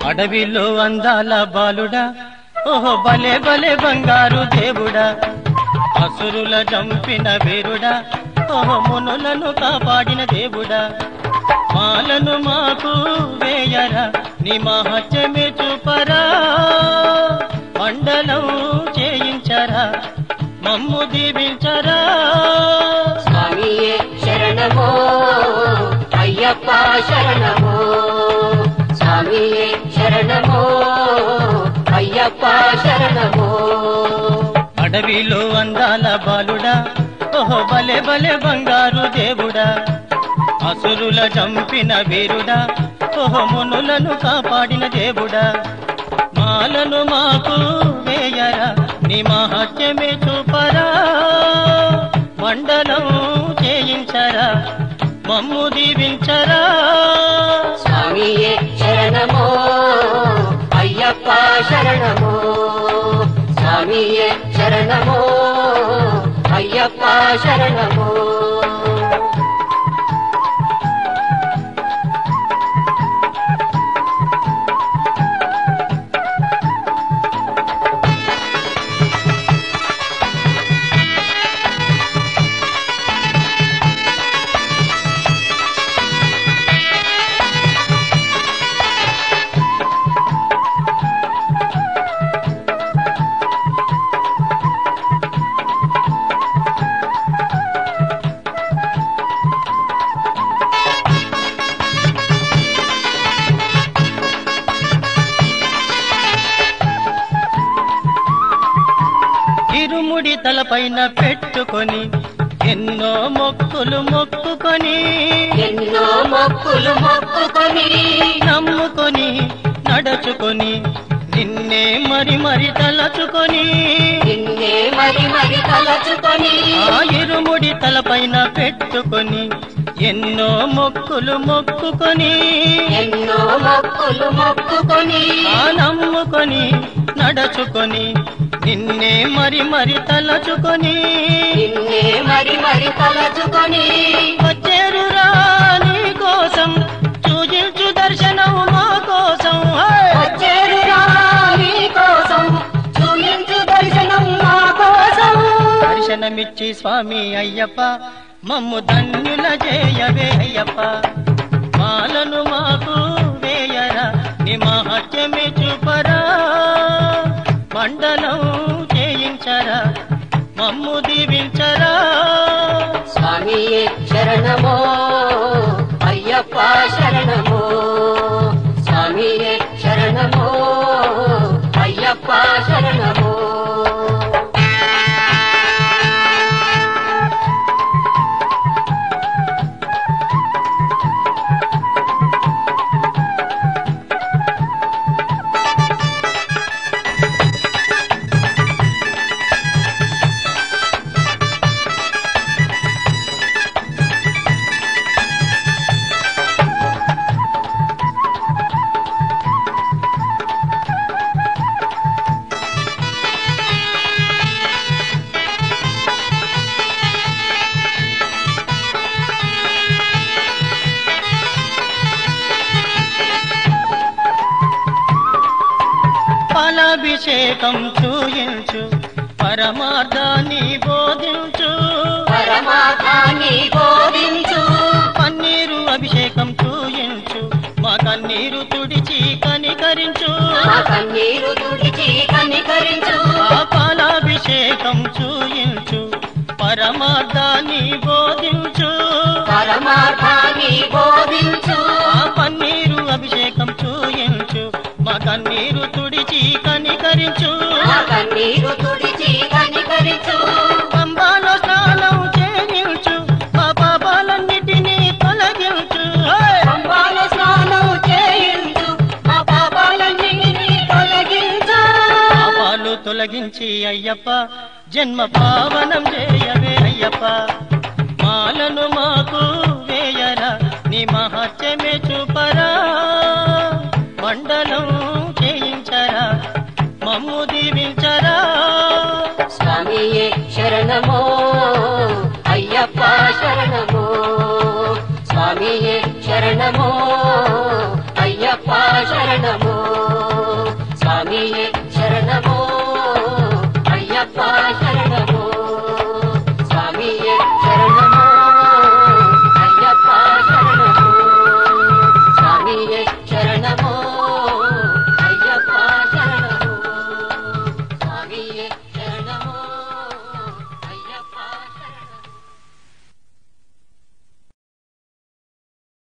అడవిలో అందాల బాలుడా ఓహో భలే భలే బంగారు దేవుడా అసురుల చంపిన వీరుడా ఓహో మునులను కాపాడిన దేవుడా మాలను మాకు వేయరా నీ మహత్యమే చూపరా మండలం చేయించరా మమ్ము దీవించరా స్వామియే శరణమో అయ్యప్ప శరణమో స్వామియే శరణమో అయ్యప్ప శరణమో అడవిలో అందాల బాలుడా ఓహో భలే భలే బంగారు దేవుడా అసురుల చంపిన వీరుడా ఓహో మునులను కాపాడిన దేవుడా మాలను మాకు వేయరా నీ మహత్యమే చూపరా మండలం చేయించరా మమ్ము దీవించరా స్వామియే శరణమో అయ్యప్ప శరణమో స్వామియే శరణమో అయ్యప్ప శరణమో ఇరుముడి తలపైన పెట్టుకొని ఎన్నో మొక్కులు మొక్కుకొని ఎన్నో మొక్కులు మొక్కుకొని నమ్ముకొని నడచుకొని నిన్నే మరి మరి తలచుకొని నిన్నే మరి మరి తలచుకొని ఆ ఇరుముడి తలపైన పెట్టుకొని ఎన్నో మొక్కులు మొక్కుకొని ఎన్నో మొక్కులు మొక్కుకొని ఆ నమ్ముకొని నడచుకొని నిన్నే మరి మరి తలచుకొని నిన్నే మరి మరి తలచుకొని వచ్చేరు నీ కోసం చూజించు దర్శనము మా కోసం హే! వచ్చేరు నీ కోసం చూయించు దర్శనం మా కోసం దర్శనమిచ్చి స్వామి అయ్యప్ప మమ్ము ధన్యుల చేయవే అయ్యప్ప మాలను మాకు వేయరా నీ మహత్యమే చూపరా మండలం చేయించరా మమ్ము దీవించరా స్వామియే శరణమో అయ్యప్ప శరణమో స్వామియే శరణమో అయ్యప్ప శరణమో పాలాభిషేకం చూయించు పరమార్థాన్ని బోధించు పరమాత్మాని బోధించు పన్నీరు అభిషేకం చూయించు మా కన్నీరు తుడిచి కనికరించు నా కన్నీరు తుడిచి కనికరించు ఆ పాలాభిషేకం చూయించు పరమార్థాన్ని బోధించు పరమార్థాన్ని బోధించు ఆ పన్నీరు అభిషేకం చూయించు మా కన్నీరు తుడిచి కనికరించు నా కన్నీరు తుడిచి కనికరించు పంబాలో స్నానం చేయించు మా పాపాలన్నిటినీ తొలగించు హే! పంబాల స్నానం చేయించు మా పాపాలన్నిటినీ తొలగించు పాపాలు తొలగించి అయ్యప్ప జన్మ పావనం చేయవే అయ్యప్ప మాలను మాకు వేయరా నీ మహత్యమే చూపరా మండలం చేయించరా మమ్ము దీవించరా స్వామియే శరణమో అయ్యప్ప శరణమో స్వామియే శరణమో అయ్యప్ప శరణము స్వామియే శరణము అయ్యప్ప